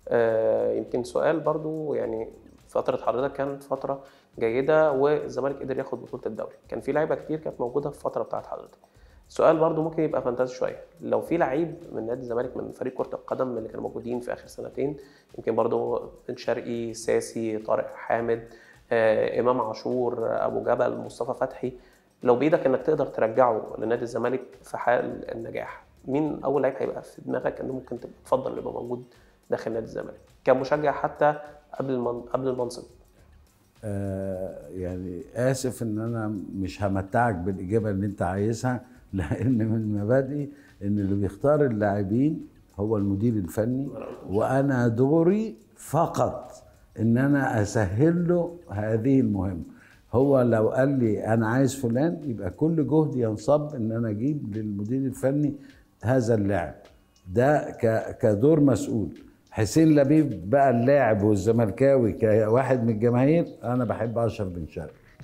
آه، يمكن سؤال برضو يعني فترة حضرتك كانت فترة جيدة والزمالك قدر ياخد بطولة الدوري كان في لعيبة كتير كانت موجودة في الفترة بتاعت حضرتك سؤال برضو ممكن يبقى فانتازي شوية لو في لعيب من نادي الزمالك من فريق كرة القدم من اللي كانوا موجودين في آخر سنتين يمكن برضو بن شرقي ساسي طارق حامد آه، إمام عاشور أبو جبل مصطفى فتحي لو بإيدك إنك تقدر ترجعه لنادي الزمالك في حال النجاح مين أول لعيب هيبقى في دماغك إنه ممكن تبقى تفضل يبقى موجود داخل نادي الزمالك كمشجع حتى قبل المن... قبل المنصب آه يعني اسف ان انا مش همتعك بالاجابه اللي انت عايزها لان من مبادئي ان اللي بيختار اللاعبين هو المدير الفني وانا دوري فقط ان انا اسهل له هذه المهمه هو لو قال لي انا عايز فلان يبقى كل جهدي ينصب ان انا اجيب للمدير الفني هذا اللاعب ده ك- كدور مسؤول حسين لبيب بقى اللاعب والزملكاوي كواحد من الجماهير انا بحب اشرف بن شرقي